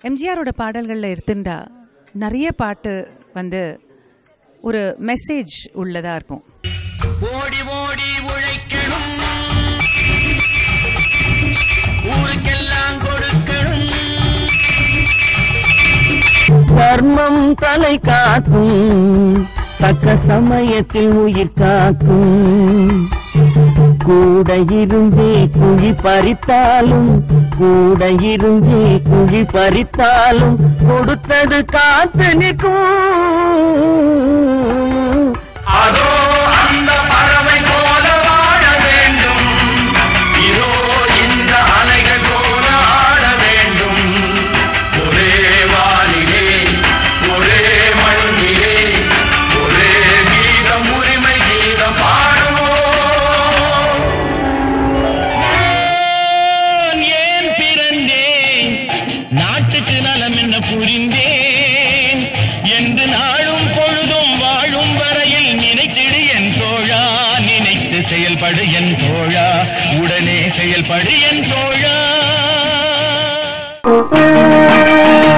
எம்ஜிஆரோட பாடல்களில் எடுத்துட்டா நிறைய பாட்டு வந்து ஒரு மெசேஜ் உள்ளதாக இருக்கும் ஓடி ஓடி உழைக்கணும் ஊருக்கெல்லாம் கொடுக்கணும் தர்மம் தலை காக்கும் தக்க சமயத்தில் உயிர் காக்கும் கூட இருந்தே குழி பறித்தாலும் கூட இருந்தே குழி பறித்தாலும் கொடுத்தது காத்து நிற்கும் அதோ அந்த பறவை போல வாழ வேண்டும் இதோ இந்த அலைகள் போல ஆட வேண்டும் ஒரே வானிலே ஒரே மண்ணிலே ஒரே கீதம் உரிமை கீதம் பாடுவோம் நான் ஏன் பிறந்தேன் நாட்டுக்கு நலம் என்ன புரிந்தேன் என்று நாளும் பொழுதும் வாழும் வரையில் நினைத்திடு என் தோழா நினைத்து செயல்படு என் தோழா உடனே செயல்படு என் தோழா